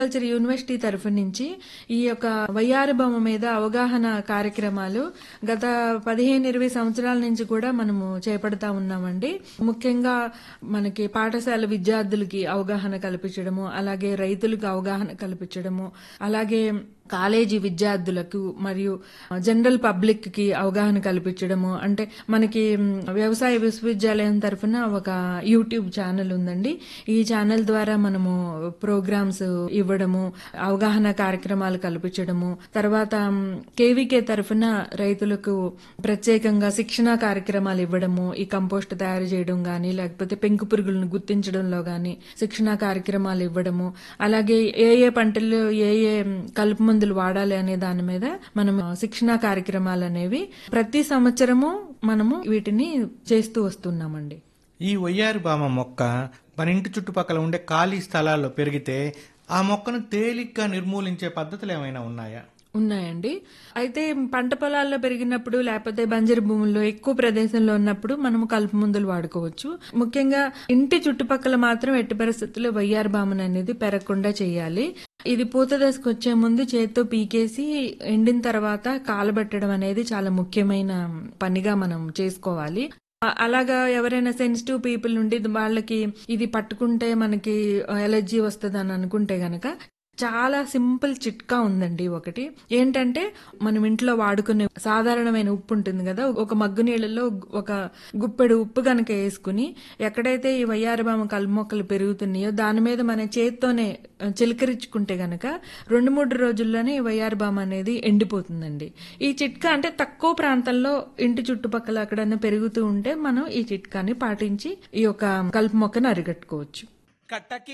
culture university తరఫు నుంచి ఈ యొక్క వయ్యారి బొమ్మ మీద అవగాహన కార్యక్రమాలు గత పదిహేను ఇరవై సంవత్సరాల నుంచి కూడా మనము చేపడతా ఉన్నామండి ముఖ్యంగా మనకి పాఠశాల విద్యార్థులకి అవగాహన కల్పించడము అలాగే రైతులకు అవగాహన కల్పించడము అలాగే కాలేజీ విద్యార్థులకు మరియు జనరల్ పబ్లిక్ కి అవగాహన కల్పించడము అంటే మనకి మ్, వ్యవసాయ విశ్వవిద్యాలయం తరఫున ఒక యూట్యూబ్ ఛానల్ ఉందండి ఈ ఛానల్ ద్వారా మనము ప్రోగ్రామ్స్ ఇవ్వడము అవగాహన కార్యక్రమాలు కల్పించడము తర్వాత మ్, కేవీకే తరఫున రైతులకు ప్రత్యేకంగా శిక్షణ కార్యక్రమాలు ఇవ్వడము ఈ కంపోస్ట్ తయారు చేయడం గాని లేకపోతే పెంకు పురుగులను గుర్తించడంలో గాని శిక్షణ కార్యక్రమాలు ఇవ్వడము అలాగే ఏ ఏ పంటలు ఏ ఏ కలుపు మందులు వాడాలి అనే దాని మీద మనం శిక్షణ కార్యక్రమాలు అనేవి ప్రతి సంవత్సరము మనము వీటిని చేస్తూ వస్తున్నామండి ఈ వయ్యారి బామ మొక్క మన ఇంటి చుట్టుపక్కల ఉండే ఖాళీ స్థలాల్లో పెరిగితే ఆ మొక్కను తేలిగ్గా నిర్మూలించే పద్ధతులు ఏమైనా ఉన్నాయా ఉన్నాయండి అయితే పంట పొలాల్లో పెరిగినప్పుడు లేకపోతే బంజరు భూముల్లో ఎక్కువ ప్రదేశంలో ఉన్నప్పుడు మనము కలుపు మందులు వాడుకోవచ్చు ముఖ్యంగా ఇంటి చుట్టుపక్కల మాత్రం ఎట్టి పరిస్థితుల్లో వయ్యారు బామన్ అనేది పెరగకుండా చేయాలి ఇది పూత దశకు వచ్చే ముందు చేత్తో పీకేసి ఎండిన తర్వాత కాలబెట్టడం అనేది చాలా ముఖ్యమైన పనిగా మనం చేసుకోవాలి అ- అలాగా ఎవరైనా సెన్సిటివ్ పీపుల్ నుండి వాళ్ళకి ఇది పట్టుకుంటే మనకి ఎలర్జీ వస్తుంది అని అనుకుంటే గనక చాలా సింపుల్ చిట్కా ఉందండి ఒకటి ఏంటంటే మనం ఇంట్లో వాడుకునే సాధారణమైన ఉప్పు ఉంటుంది కదా ఒక మగ్గు నీళ్ళలో ఒక గుప్పెడు ఉప్పు కనుక వేసుకుని ఎక్కడైతే ఈ వయ్యారబామ కలుపు మొక్కలు పెరుగుతున్నాయో దాని మీద మన చేత్తోనే ఆ, చిలకరించుకుంటే గనక రెండు మూడు రోజుల్లోనే ఈ వయ్యారబామ అనేది ఎండిపోతుందండి ఈ చిట్కా అంటే తక్కువ ప్రాంతంలో ఇంటి చుట్టుపక్కల అక్కడన్నా పెరుగుతూ ఉంటే మనం ఈ చిట్కాని పాటించి ఈ యొక్క కలుపు మొక్కను అరిగట్టుకోవచ్చు